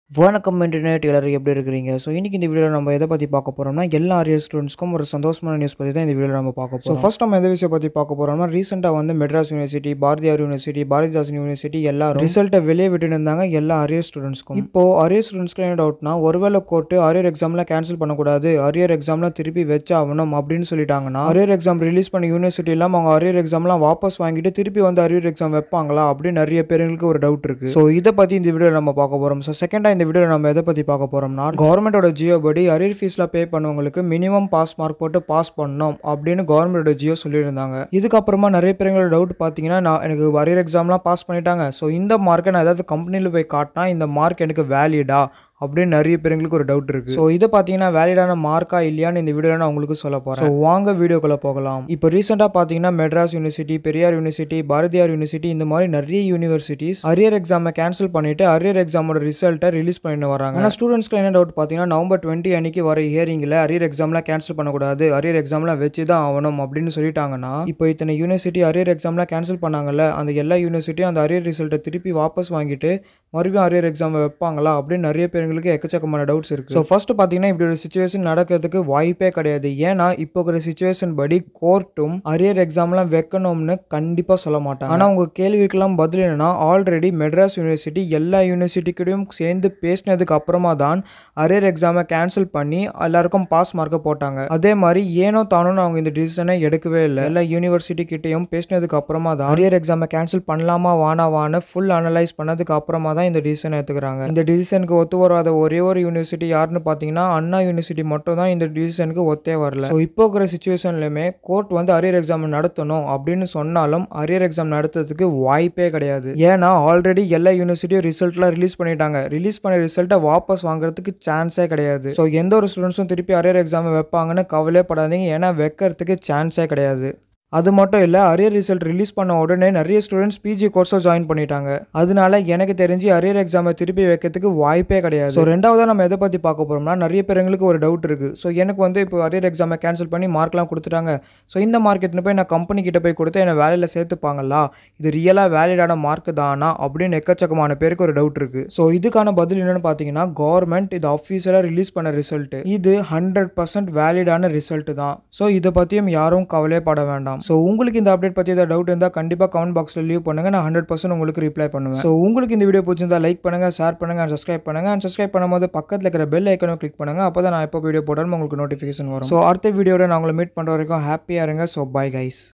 வணக்கம் இன்டர்நெட் எல்லாரும் எப்படி இருக்கிறீங்க ஸோ இன்றைக்கி இந்த வீடியோவில் நம்ம எதை பற்றி பார்க்க போகிறோம்னா எல்லா அரியர் ஸ்டூடெண்ட்ஸ்க்கும் ஒரு சந்தோஷமான நியூஸ் பற்றி தான் இந்த வீடியோவில் நம்ம பார்க்க போகிறோம் ஸோ ஃபஸ்ட் நம்ம எந்த விஷயம் பற்றி பார்க்க போகிறோம்னா ரீசெண்டாக வந்து Madras university Bharathiar university Bharathidasan university எல்லாரும் ரிசல்ட்டை வெளியே விட்டுட்டு இருந்தாங்க எல்லா அரியர் ஸ்டூடெண்ட்ஸ்க்கும் இப்போ அரியர் ஸ்டூடெண்ட்ஸ்க்கு என்ன டவுட்னா ஒருவேளை கோர்ட்டு அரியர் எக்ஸாமில் கேன்சல் பண்ணக்கூடாது அரியர் எக்ஸாம்லாம் திருப்பி வச்சாகணும் அப்படின்னு சொல்லிட்டாங்கன்னா அரியர் எக்ஸாம் ரிலீஸ் பண்ண யூனிவர்சிட்டி இல்லாமல் அவங்க அரியர் எக்ஸாம்லாம் வாபஸ் வாங்கிட்டு திருப்பி வந்து அரியர் எக்ஸாம் வைப்பாங்களா அப்படின்னு நிறைய பேருக்கு ஒரு டவுட் இருக்குது ஸோ இதை பற்றி இந்த வீடியோவில் நம்ம பார்க்க போகிறோம் ஸோ செகண்டாக இந்த வீடியோவில் நம்ம எதை பற்றி பார்க்க போகிறோம்னா கவர்மெண்டோட ஜியோ படி அரியர் ஃபீஸில் பே பண்ணவங்களுக்கு மினிமம் பாஸ் மார்க் போட்டு பாஸ் பண்ணணும் அப்படின்னு கவர்மெண்டோட ஜியோ சொல்லியிருந்தாங்க இதுக்கப்புறமா நிறைய பேருங்களோட டவுட் பார்த்தீங்கன்னா நான் எனக்கு அரியர் எக்ஸாம்லாம் பாஸ் பண்ணிட்டாங்க ஸோ இந்த மார்க்கை நான் ஏதாவது கம்பெனியில் போய் காட்டினா இந்த மார்க் எனக்கு வேலிடா அப்படின்னு நிறைய பேருங்களுக்கு ஒரு டவுட் இருக்கு ஸோ இதை பார்த்தீங்கன்னா வேலிடான மார்க்கா இல்லையான்னு இந்த வீடியோவில் நான் உங்களுக்கு சொல்ல போகிறேன் ஸோ வாங்க வீடியோக்குள்ள போகலாம் இப்போ ரீசெண்டாக பார்த்தீங்கன்னா Madras university Periyar university Bharathiar university இந்த மாதிரி நிறைய யூனிவர்சிட்டிஸ் அரியர் எக்ஸாமை கேன்சல் பண்ணிட்டு அரியர் எக்ஸாமோட ரிசல்ட்டை ரிலீஸ் பண்ணிட்டு வராங்க ஆனால் ஸ்டூடெண்ட்ஸ்க்கு என்ன டவுட் பார்த்தீங்கன்னா நவம்பர் டுவெண்ட்டி அன்னைக்கு வர ஹியரிங்கில் அரியர் எக்ஸாம்லாம் கேன்சல் பண்ணக்கூடாது அரியர் எக்ஸாம்லாம் வச்சு தான் ஆகணும் அப்படின்னு சொல்லிட்டாங்கன்னா இப்போ இத்தனை யூனிவர்சிட்டி அரியர் எக்ஸாம்லாம் கேன்சல் பண்ணாங்கல்ல அந்த எல்லா யூனிவர்சிட்டியும் அந்த அரியர் ரிசல்ட்டை திருப்பி வாபஸ் வாங்கிட்டு மறுபடியும் அரியர் எக்ஸாம் வைப்பாங்களா அப்படின்னு நிறைய பேருங்களுக்கு எக்கச்சக்கமான டவுட்ஸ் இருக்குது ஸோ ஃபர்ஸ்ட் பார்த்தீங்கன்னா இப்படி ஒரு சுச்சுவேஷன் நடக்கிறதுக்கு வாய்ப்பே கிடையாது ஏன்னா இப்போ இருக்கிற சுச்சுவேஷன் படி கோர்ட்டும் அரியர் எக்ஸாம்லாம் வைக்கணும்னு கண்டிப்பாக சொல்ல மாட்டாங்க ஆனால் உங்கள் கேள்விக்கெல்லாம் பதில் என்னன்னா ஆல்ரெடி மெட்ராஸ் யூனிவர்சிட்டி எல்லா யூனிவர்சிட்டிக்கிட்டையும் சேர்ந்து பேசினதுக்கு அப்புறமா தான் அரியர் எக்ஸாமை கேன்சல் பண்ணி எல்லாருக்கும் பாஸ் மார்க்கை போட்டாங்க அதே மாதிரி ஏனோ தானோன்னு அவங்க இந்த டிசிஷனை எடுக்கவே இல்லை எல்லா யூனிவர்சிட்டி கிட்டேயும் பேசினதுக்கு அப்புறமா தான் அரியர் எக்ஸாமை கேன்சல் பண்ணலாமா வானாவான்னு ஃபுல் அனலைஸ் பண்ணதுக்கு அப்புறமா தான் இந்த டிசிஷன் எடுத்துக்கிறாங்க இந்த டிசிஷனுக்கு ஒத்து வராத ஒரே ஒரு யூனிவர்சிட்டி யாருன்னு பார்த்தீங்கன்னா அண்ணா யூனிவர்சிட்டி மட்டும் தான் இந்த டிசிஷனுக்கு ஒத்தே வரல ஸோ இப்போ இருக்கிற சுச்சுவேஷன்லையுமே கோர்ட் வந்து அரியர் எக்ஸாம் நடத்தணும் அப்படின்னு சொன்னாலும் அரியர் எக்ஸாம் நடத்துறதுக்கு வாய்ப்பே கிடையாது ஏன்னா ஆல்ரெடி எல்லா யூனிவர்சிட்டியும் ரிசல்ட்லாம் ரிலீஸ் பண்ணிட்டாங்க ரிலீஸ் பண்ண ரிசல்ட்டை வாபஸ் வாங்குறதுக்கு சான்ஸே கிடையாது ஸோ எந்த ஒரு ஸ்டூடெண்ட்ஸும் திருப்பி அரியர் எக்ஸாம் வைப்பாங்கன்னு கவலைப்படாதீங்க ஏன்னா வைக்கிறதுக்கு சான்ஸே கிடையாது அது மட்டும் இல்லை அரியர் ரிசல்ட் ரிலீஸ் பண்ண உடனே நிறைய ஸ்டூடெண்ட்ஸ் பிஜி கோர்ஸை ஜாயின் பண்ணிட்டாங்க அதனால எனக்கு தெரிஞ்சு அரியர் எக்ஸாமை திருப்பி வைக்கிறதுக்கு வாய்ப்பே கிடையாது ஸோ ரெண்டாவதாக நம்ம எதை பற்றி பார்க்க போகிறோம்னா நிறைய பேருங்களுக்கு ஒரு டவுட் இருக்குது ஸோ எனக்கு வந்து இப்போ அரியர் எக்ஸாமை கேன்சல் பண்ணி மார்க்லாம் கொடுத்துட்டாங்க ஸோ இந்த மார்க் எடுத்துன்னு போய் நான் கம்பெனி கிட்ட போய் கொடுத்து என்னை வேலையில் சேர்த்துப்பாங்களா இது ரியலாக வேலிடான மார்க் தானா அப்படின்னு எக்கச்சக்கமான பேருக்கு ஒரு டவுட் இருக்குது ஸோ இதுக்கான பதில் என்னென்னு பார்த்தீங்கன்னா கவர்மெண்ட் இது அஃபீஷியலாக ரிலீஸ் பண்ண ரிசல்ட் இது ஹண்ட்ரட் பர்சன்ட் வேலிடான ரிசல்ட் தான் ஸோ இதை பற்றியும் யாரும் கவலைப்பட வேண்டாம் ஸோ உங்களுக்கு இந்த அப்டேட் பற்றி ஏதாவது டவுட் இருந்தால் கண்டிப்பாக கமெண்ட் பாக்ஸில் லீவ் பண்ணுங்கள் நான் ஹண்ட்ரட் பர்சன்ட் உங்களுக்கு ரிப்ளை பண்ணுவேன் ஸோ உங்களுக்கு இந்த வீடியோ பிடிச்சிருந்தா லைக் பண்ணுங்கள் ஷேர் பண்ணுங்கள் அண்ட் சப்ஸ்கிரைப் பண்ணுங்கள் அண்ட் சப்ஸ்கிரைப் பண்ணும்போது பக்கத்தில் இருக்கிற பெல் ஐக்கனும் கிளிக் பண்ணுங்கள் அப்போ தான் நான் எப்போ வீடியோ போட்டாலும் உங்களுக்கு நோட்டிஃபிகேஷன் வரும் ஸோ அடுத்த வீடியோட நான் உங்களை மீட் பண்ணுற வரைக்கும் ஹாப்பியாக இருங்க ஸோ பை கைஸ்